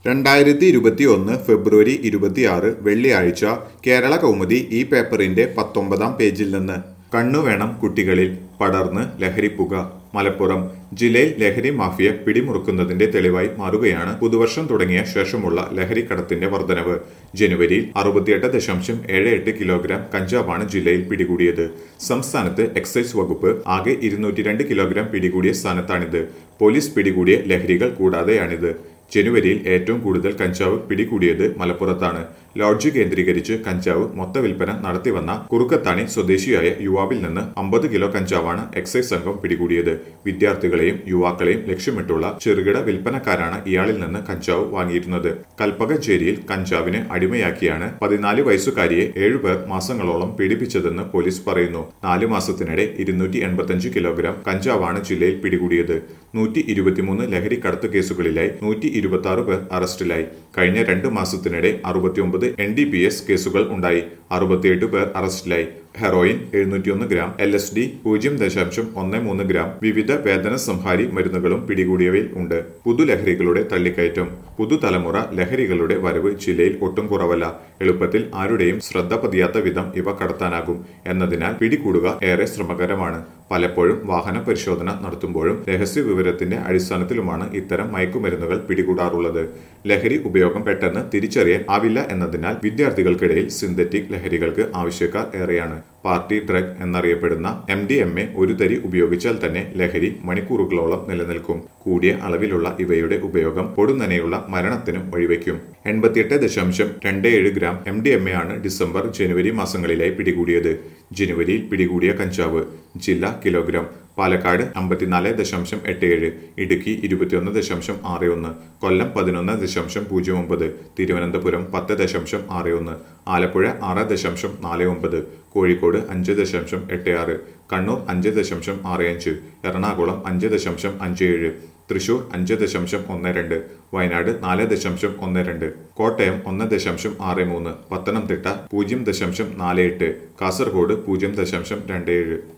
രണ്ടായിരത്തി ഇരുപത്തി ഒന്ന് ഫെബ്രുവരി ഇരുപത്തിയാറ് വെള്ളിയാഴ്ച കേരള കൗമുദി ഈ പേപ്പറിന്റെ പത്തൊമ്പതാം പേജിൽ നിന്ന് കണ്ണുവേണം കുട്ടികളിൽ പടർന്ന് ലഹരിപ്പുക മലപ്പുറം ജില്ലയിൽ ലഹരി മാഫിയ പിടിമുറുക്കുന്നതിന്റെ തെളിവായി മാറുകയാണ് പുതുവർഷം തുടങ്ങിയ ശേഷമുള്ള ലഹരിക്കടത്തിന്റെ വർധനവ് ജനുവരിയിൽ അറുപത്തിയെട്ട് ദശാംശം ഏഴ് എട്ട് കിലോഗ്രാം കഞ്ചാവാണ് ജില്ലയിൽ പിടികൂടിയത് സംസ്ഥാനത്ത് എക്സൈസ് വകുപ്പ് ആകെ ഇരുന്നൂറ്റി രണ്ട് കിലോഗ്രാം പിടികൂടിയ സ്ഥാനത്താണിത് പോലീസ് പിടികൂടിയ ലഹരികൾ കൂടാതെയാണിത് ജനുവരിയിൽ ഏറ്റവും കൂടുതൽ കഞ്ചാവ് പിടികൂടിയത് മലപ്പുറത്താണ് ലോഡ്ജ് കേന്ദ്രീകരിച്ച് കഞ്ചാവ് മൊത്ത വിൽപ്പന നടത്തിവന്ന കുറുക്കത്താണി സ്വദേശിയായ യുവാവിൽ നിന്ന് അമ്പത് കിലോ കഞ്ചാവാണ് എക്സൈസ് സംഘം പിടികൂടിയത് വിദ്യാർത്ഥികളെയും യുവാക്കളെയും ലക്ഷ്യമിട്ടുള്ള ചെറുകിട വിൽപ്പനക്കാരാണ് ഇയാളിൽ നിന്ന് കഞ്ചാവ് വാങ്ങിയിരുന്നത് കൽപ്പകഞ്ചേരിയിൽ കഞ്ചാവിന് അടിമയാക്കിയാണ് പതിനാല് വയസ്സുകാരിയെ ഏഴുപേർ മാസങ്ങളോളം പീഡിപ്പിച്ചതെന്ന് പോലീസ് പറയുന്നു നാല് മാസത്തിനിടെ ഇരുന്നൂറ്റി എൺപത്തഞ്ച് കിലോഗ്രാം കഞ്ചാവാണ് ജില്ലയിൽ പിടികൂടിയത് നൂറ്റി ഇരുപത്തിമൂന്ന് ലഹരി കടത്ത് കേസുകളിലായി നൂറ്റി ഇരുപത്തി ആറ് പേർ അറസ്റ്റിലായി കഴിഞ്ഞ രണ്ട് മാസത്തിനിടെ അറുപത്തിയൊമ്പത് എൻ ഡി പി എസ് കേസുകൾ ഉണ്ടായി അറുപത്തിയെട്ട് പേർ അറസ്റ്റിലായി ഹെറോയിൻ എഴുന്നൂറ്റിയൊന്ന് ഗ്രാം എൽ എസ് ഡി പൂജ്യം ദശാംശം ഒന്ന് മൂന്ന് ഗ്രാം വിവിധ വേദന സംഹാരി മരുന്നുകളും പിടികൂടിയവയിൽ ഉണ്ട് പുതുലഹരികളുടെ തള്ളിക്കയറ്റം പുതുതലമുറ ലഹരികളുടെ വരവ് ജില്ലയിൽ ഒട്ടും കുറവല്ല എളുപ്പത്തിൽ ആരുടെയും ശ്രദ്ധ പതിയാത്ത വിധം ഇവ കടത്താനാകും എന്നതിനാൽ പിടികൂടുക ഏറെ ശ്രമകരമാണ് പലപ്പോഴും വാഹന പരിശോധന നടത്തുമ്പോഴും രഹസ്യ വിവരത്തിന്റെ അടിസ്ഥാനത്തിലുമാണ് ഇത്തരം മയക്കുമരുന്നുകൾ പിടികൂടാറുള്ളത് ലഹരി ഉപയോഗം പെട്ടെന്ന് തിരിച്ചറിയാൻ ആവില്ല എന്നതിനാൽ വിദ്യാർത്ഥികൾക്കിടയിൽ സിന്തറ്റിക് ലഹരികൾക്ക് ആവശ്യക്കാർ ഏറെയാണ് പാർട്ടി ഡ്രഗ് എന്നറിയപ്പെടുന്ന എം ഡി എം എ ഒരു തരി ഉപയോഗിച്ചാൽ തന്നെ ലഹരി മണിക്കൂറുകളോളം നിലനിൽക്കും കൂടിയ അളവിലുള്ള ഇവയുടെ ഉപയോഗം പൊടുന്നനെയുള്ള മരണത്തിനും വഴിവെക്കും എൺപത്തിയെട്ട് ദശാംശം രണ്ട് ഏഴ് gram M D M A ആണ് ഡിസംബർ ജനുവരി മാസങ്ങളിലായി പിടികൂടിയത് ജനുവരിയിൽ പിടികൂടിയ കഞ്ചാവ് ജില്ല കിലോഗ്രാം പാലക്കാട് അമ്പത്തിനാല് ദശാംശം എട്ട് ഏഴ് ഇടുക്കി ഇരുപത്തിയൊന്ന് ദശാംശം ആറ് ഒന്ന് കൊല്ലം പതിനൊന്ന് ദശാംശം പൂജ്യം ഒമ്പത് തിരുവനന്തപുരം പത്ത് ദശാംശം ആറ് ഒന്ന് ആലപ്പുഴ ആറ് ദശാംശം നാല് ഒമ്പത് കോഴിക്കോട് അഞ്ച് ദശാംശം എട്ട് ആറ് കണ്ണൂർ അഞ്ച് ദശാംശം ആറ് അഞ്ച് എറണാകുളം അഞ്ച് ദശാംശം അഞ്ച് ഏഴ് തൃശൂർ അഞ്ച് ദശാംശം ഒന്ന് രണ്ട് വയനാട് നാല് ദശാംശം ഒന്ന് രണ്ട് കോട്ടയം ഒന്ന് ദശാംശം ആറ് മൂന്ന് പത്തനംതിട്ട പൂജ്യം ദശാംശം നാല് എട്ട് കാസർഗോഡ് പൂജ്യം ദശാംശം രണ്ട് ഏഴ്